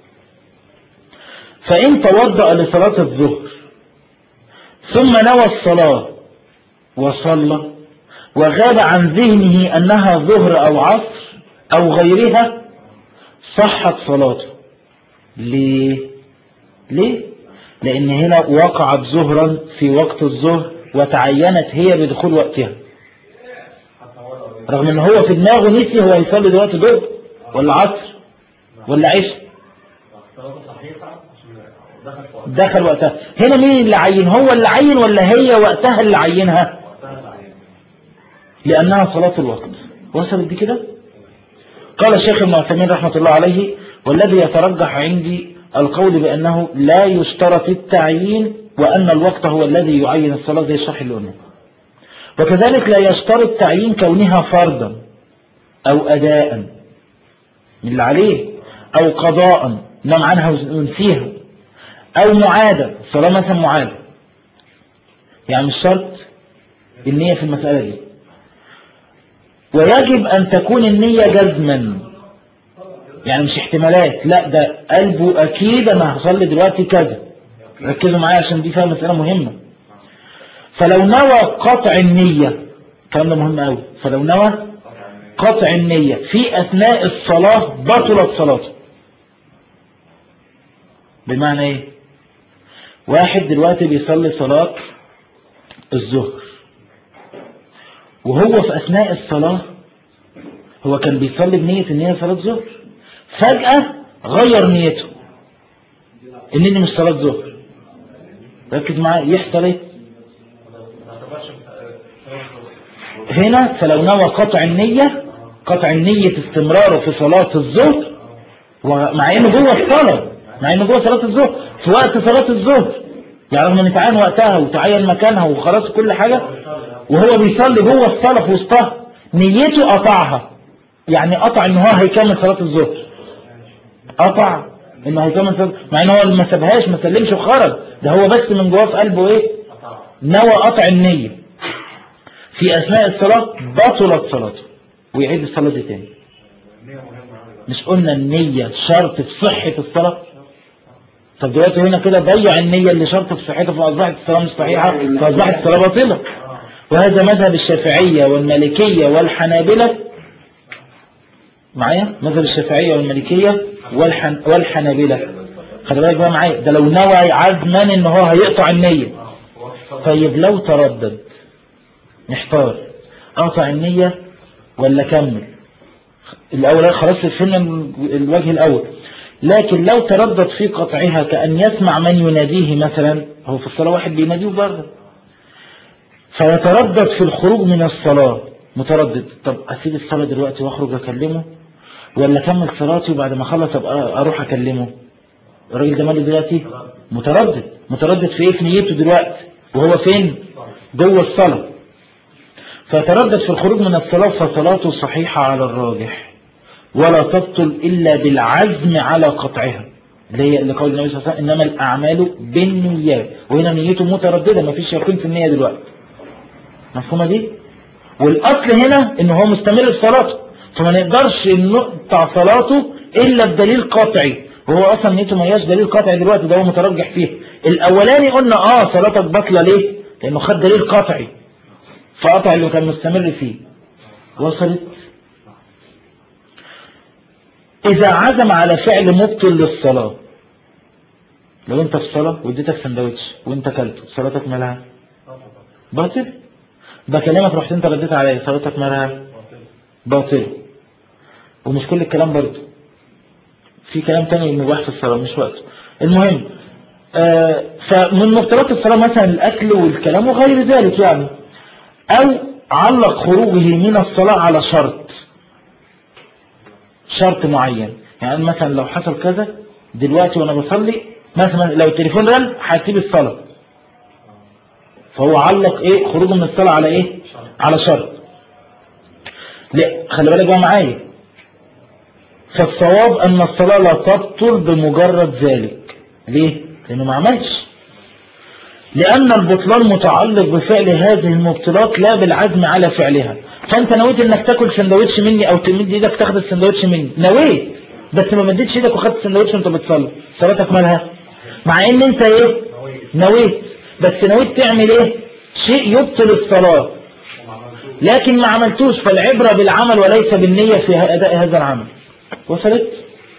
فان توضأ لصلاة الظهر ثم نوى الصلاة وصلى وغاب عن ذهنه انها ظهر او عصر او غيرها صحت صلاته ليه ليه لان هنا وقعت ظهرا في وقت الظهر وتعينت هي بدخول وقتها رغم ان هو في دماغه نسي هو يصلي دلوقتي ظهر ولا عصر ولا عشاء دخل وقتها هنا مين اللي عين هو اللي عين ولا هي وقتها اللي عينها لانها صلاة الوقت وصلت دي كده قال الشيخ ابن عثيمين رحمة الله عليه والذي يترجح عندي القول بأنه لا يشترط التعيين وأن الوقت هو الذي يعين الصلاة زي الشرح اللي قلنا وكذلك لا يشترط تعيين كونها فرضا أو أداء من اللي عليه أو قضاء نم عنها ونسيها أو معادة صلاة مثلا معادة يعني مش شرط النية في المسألة دي ويجب أن تكون النية جزما يعني مش احتمالات لا ده قلبه أكيد أنا هصلي دلوقتي كذا ركزوا معايا عشان دي فيها مسألة مهمة فلو نوى قطع النية الكلام ده مهم قوي فلو نوى قطع النية في أثناء الصلاة بطلت صلاته بمعنى ايه واحد دلوقتي بيصلي صلاة الظهر وهو في أثناء الصلاة هو كان بيصلي بنية ان هي صلاة ظهر فجأة غير نيته ان دي مش صلاة ظهر ركز معايا يحصل ايه هنا فلو نوى قطع النية قطع النية استمراره في صلاة الظهر ومع انه جوه الصلاة مع انه جوه صلاة الظهر في وقت صلاة الظهر يعني رغم ان تعين وقتها وتعين مكانها وخلاص كل حاجة وهو بيصلي جوه الصلاة في وسطها نيته قطعها يعني قطع ان هو هيكمل صلاة الظهر قطع انه هيكمل صلاة مع ان هو ما سابهاش ما سلمش وخرج ده هو بس من جواه في قلبه ايه نوى قطع النية في اثناء الصلاة بطلت صلاته ويعيد الصلاة دي تاني النية مهمة أوي مش قلنا النية شرط في صحة الصلاة طب دلوقتي هنا كده ضيع النية اللي شرط في صحتها فأصبحت الصلاة مش صحيحة فأصبحت الصلاة باطلة وهذا مذهب الشافعية والمالكية والحنابلة معايا مذهب الشافعية والمالكية والحن... والحنابلة خلي بالك بقى معايا ده لو نوى عزما ان هو هيقطع النية هو في الصلاة طيب لو تردد محتار قطع النية ولا كمل الأول خلاص فهمنا الوجه الأول لكن لو تردد في قطعها كأن يسمع من يناديه مثلا هو في الصلاة واحد بيناديه بره فيتردد في الخروج من الصلاة متردد طب أسيب الصلاة دلوقتي وأخرج أكلمه ولا أكمل صلاتي وبعد ما أخلص أبقى أروح أكلمه الراجل ده ماله دلوقتي متردد متردد في إيه في نيته دلوقتي وهو فين جوه الصلاة فتردد في الخروج من الصلاة فصلاته صحيحة على الراجح ولا تبطل إلا بالعزم على قطعها اللي هي اللي قول النبي صلى الله عليه وسلم إنما الأعمال بالنيات وهنا نيته مترددة ما فيش يقين في النية دلوقتي مفهومة دي والأصل هنا إن هو مستمر في صلاته فما نقدرش نقطع صلاته إلا بدليل قطعي وهو أصلا نيته ما هياش دليل قطعي دلوقتي ده هو مترجح فيه الأولاني قلنا آه صلاتك باطلة ليه لأنه خد دليل قطعي فقطع اللي كان مستمر فيه وصلت إذا عزم على فعل مبطل للصلاة لو انت في صلاة واديتك سندوتش وانت كلته صلاتك مالها باطل بكلمك رحت انت رديت عليا صلاتك مالها باطل ومش كل الكلام برضه في كلام تاني مباح في الصلاة مش وقته المهم آه فمن مبطلات الصلاة مثلا الأكل والكلام وغير ذلك يعني أو علق خروجه من الصلاة على شرط شرط معين يعني مثلا لو حصل كذا دلوقتي وانا بصلي مثلا لو التليفون رن هسيب الصلاة فهو علق ايه خروجه من الصلاة على ايه على شرط لا خلي بالك بقى معايا فالصواب ان الصلاة لا تبطل بمجرد ذلك ليه لانه ما عملش لأن البطلان متعلق بفعل هذه المبطلات لا بالعزم على فعلها فأنت نويت أنك تاكل سندوتش مني أو تمد إيدك تاخد السندوتش مني نويت بس ما مديتش إيدك وخدت السندوتش وأنت بتصلي صلاتك مالها مع إن أنت إيه نويت بس نويت تعمل إيه شيء يبطل الصلاة لكن ما عملتوش فالعبرة بالعمل وليس بالنية في أداء هذا العمل وصلت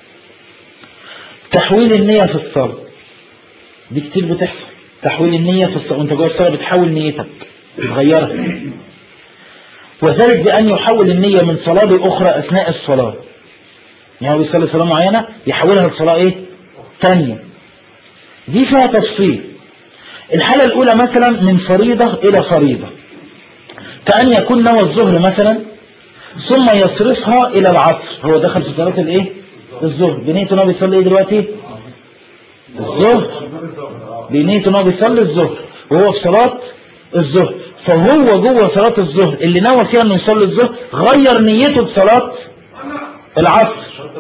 تحويل النية في الصلاة دي كتير بتحصل تحويل النية في الصلاة وانت جوه الصلاة بتحول نيتك بتغيرها وذلك بأن يحول النية من صلاة لأخرى أثناء الصلاة يعني هو بيصلي صلاة معينة يحولها لصلاة ايه تانية دي فيها تفصيل الحالة الأولى مثلا من فريضة إلى فريضة كأن يكون نوى الظهر مثلا ثم يصرفها إلى العصر هو دخل في صلاة الايه الظهر بنيته انه بيصلي ايه دلوقتي الظهر بنيته انه بيصلي الظهر وهو في صلاة الظهر فهو جوه صلاة الظهر اللي نوى فيها انه يصلي الظهر غير نيته بصلاة العصر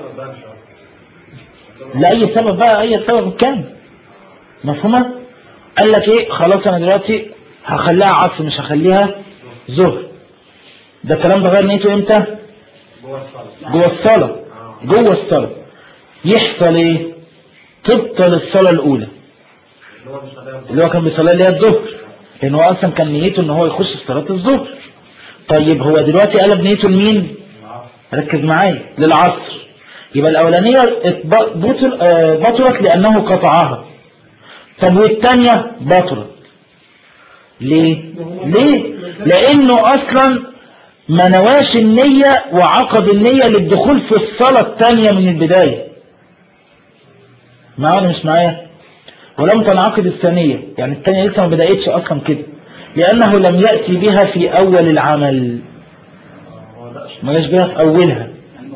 لأي سبب بقى أي سبب كان مفهومة قال لك ايه خلاص انا دلوقتي هخليها عصر مش هخليها ظهر ده الكلام ده غير نيته امتى جوه الصلاة جوه الصلاة جوه الصلاة يحصل ايه تبطل الصلاة الاولى اللي هو مش هدام اللي هو كان بيصلي اللي هي الظهر لان هو اصلا كان نيته ان هو يخش في صلاة الظهر طيب هو دلوقتي قلب نيته لمين ركز معايا للعصر يبقى الاولانية اتب- بطل آه، بطلت لانه قطعها طب والثانية بطلت ليه ليه لانه اصلا ما نواش النية وعقد النية للدخول في الصلاة الثانية من البداية معايا ولا مش معايا ولم تنعقد الثانية يعني الثانية لسه ما بدأتش أصلا كده لأنه لم يأتي بها في أول العمل هو ده ما جاش بيها في أولها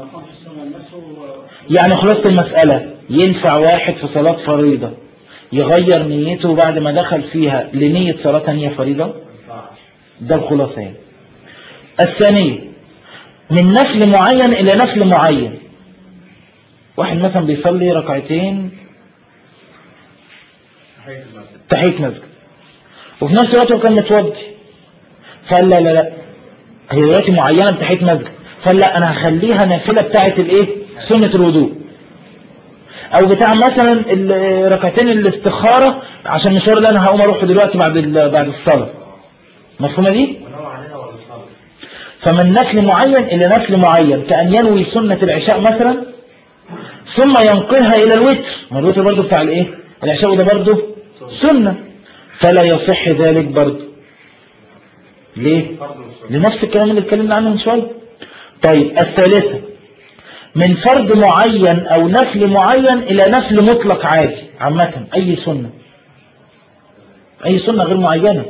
يعني خلاصة المسألة ينفع واحد في صلاة فريضة يغير نيته بعد ما دخل فيها لنية صلاة تانية فريضة ده الخلاصة يعني. الثانية من نفل معين إلى نفل معين واحد مثلا بيصلي ركعتين تحية المسجد تحية مسجد وفي نفس الوقت هو كان متوضي فقال لا لا لا هي دلوقتي معينة بتحية مسجد فقال لا أنا هخليها نافلة بتاعة الإيه سنة الوضوء أو بتاع مثلا ال- ركعتين الاستخارة عشان المشوار اللي أنا هقوم أروحه دلوقتي بعد ال- بعد الصلاة مفهومة دي؟ ونوع عليها ولا صلي فمن نفل معين إلى نفل معين كأن ينوي سنة العشاء مثلا ثم ينقلها إلى الوتر ما الوتر برضه بتاع الإيه العشاء ده برضه سنة فلا يصح ذلك برضه ليه فرض والسنة لنفس الكلام اللي اتكلمنا عنه من شوية طيب الثالثة من فرض معين أو نفل معين إلى نفل مطلق عادي عامة أي سنة أي سنة غير معينة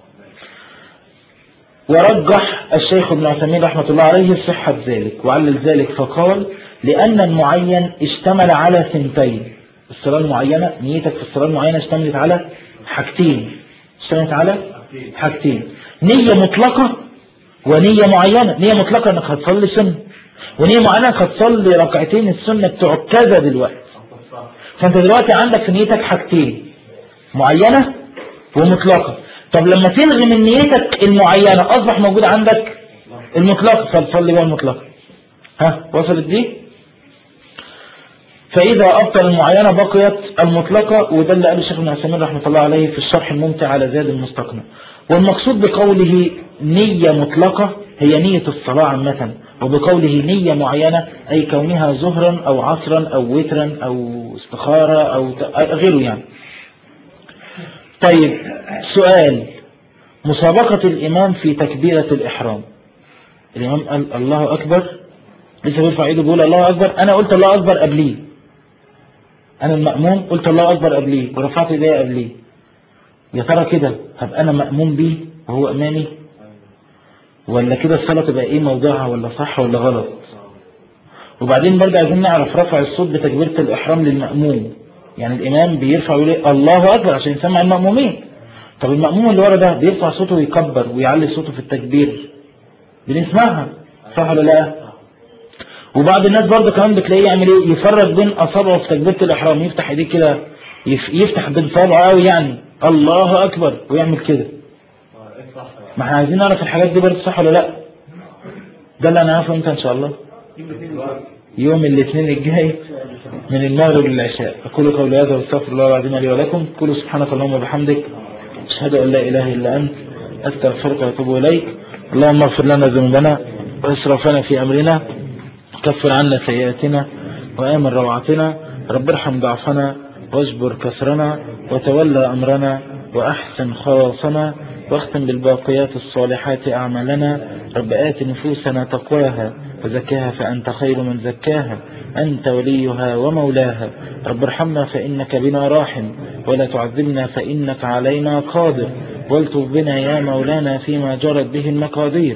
ورجح الشيخ ابن عثيمين رحمة الله عليه صحة ذلك وعلل ذلك فقال لأن المعين اشتمل على ثنتين الصلاة المعينة نيتك في الصلاة المعينة اشتملت على حاجتين اشتملت على حاجتين نية مطلقة ونية معينة نية مطلقة انك هتصلي سنة ونية معينة انك هتصلي ركعتين السنة بتوع كذا دلوقتي فانت دلوقتي عندك في نيتك حاجتين معينة ومطلقة طب لما تلغي من نيتك المعينة أصبح موجود عندك المطلقة فتصلي بقى المطلقة ها وصلت دي فإذا أبطل المعينة بقيت المطلقة وده اللي قاله الشيخ ابن عثيمين رحمة الله عليه في الشرح الممتع على زاد المستقنع والمقصود بقوله نية مطلقة هي نية الصلاة عامة وبقوله نية معينة أي كونها ظهرا أو عصرا أو وترا أو استخارة أو ت- غيره يعني طيب سؤال مسابقة الإمام في تكبيرة الإحرام الإمام قال الله أكبر لسه بيرفع ايده بيقول الله أكبر أنا قلت الله أكبر قبليه أنا المأموم قلت الله أكبر قبليه ورفعت ايدي قبليه يا ترى كده هبقى أنا مأموم بيه وهو أمامي ولا كده الصلاة تبقى إيه موضوعها ولا صح ولا غلط وبعدين برضه عايزين نعرف رفع الصوت بتكبيرة الإحرام للمأموم يعني الإمام بيرفع ويقول إيه؟ الله أكبر عشان يسمع المأمومين طب المأموم اللي ورا ده بيرفع صوته ويكبر ويعلي صوته في التكبير بنسمعها صح ولا لا وبعض الناس برضه كمان بتلاقيه يعمل ايه يفرق بين اصابعه في تكبيره الاحرام يفتح ايديه كده يف- يفتح بين صابعه قوي يعني الله اكبر ويعمل كده اه ايه صح ما احنا عايزين نعرف الحاجات دي برضه صح ولا لا ده اللي هنعرفه امتى ان شاء الله يوم الاثنين الجاي من المغرب للعشاء أقول قولي هذا واستغفر الله العظيم لي ولكم قولوا سبحانك اللهم وبحمدك أشهد أن لا إله إلا أنت أستغفرك وأتوب إليك اللهم اغفر لنا ذنوبنا وإسرافنا في أمرنا كفر عنا سيئاتنا وآمن روعتنا رب ارحم ضعفنا واجبر كسرنا وتولى أمرنا وأحسن خلاصنا واختم بالباقيات الصالحات أعمالنا رب آت نفوسنا تقواها وزكاها فأنت خير من زكاها أنت وليها ومولاها رب ارحمنا فإنك بنا راحم ولا تعذبنا فإنك علينا قادر والطف بنا يا مولانا فيما جرت به المقادير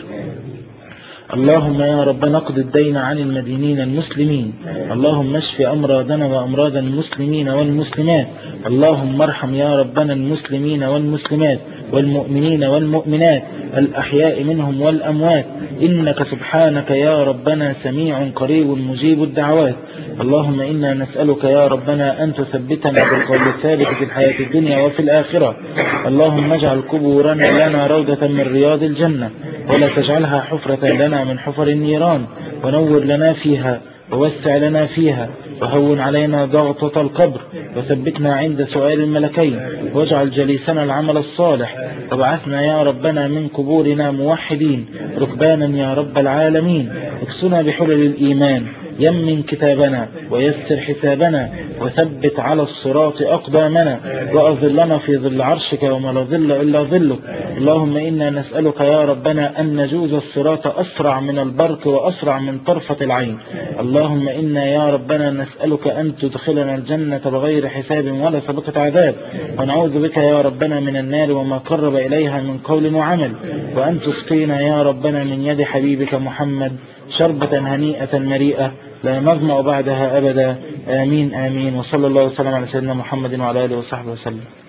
اللهم يا رب نقض الدين عن المدينين المسلمين اللهم اشف أمراضنا وأمراض المسلمين والمسلمات اللهم ارحم يا ربنا المسلمين والمسلمات والمؤمنين والمؤمنات الأحياء منهم والأموات إنك سبحانك يا ربنا سميع قريب مجيب الدعوات اللهم إنا نسألك يا ربنا أن تثبتنا بالقول الثابت في الحياة الدنيا وفي الآخرة اللهم اجعل قبورنا لنا روضة من رياض الجنة ولا تجعلها حفرة لنا من حفر النيران ونور لنا فيها ووسع لنا فيها وهون علينا ضغطة القبر وثبتنا عند سؤال الملكين واجعل جليسنا العمل الصالح وابعثنا يا ربنا من قبورنا موحدين ركبانا يا رب العالمين اكسنا بحلل الإيمان يمن كتابنا ويسر حسابنا وثبت على الصراط أقدامنا وأظلنا في ظل عرشك وما لا ظل إلا ظلك اللهم إنا نسألك يا ربنا أن نجوز الصراط أسرع من البرق وأسرع من طرفة العين اللهم إنا يا ربنا نسألك أن تدخلنا الجنة بغير حساب ولا سابقة عذاب ونعوذ بك يا ربنا من النار وما قرب إليها من قول وعمل وأن تسقينا يا ربنا من يد حبيبك محمد شربة هنيئة مريئة لا نظمأ بعدها أبدا آمين آمين وصلى الله وسلم على سيدنا محمد وعلى آله وصحبه وسلم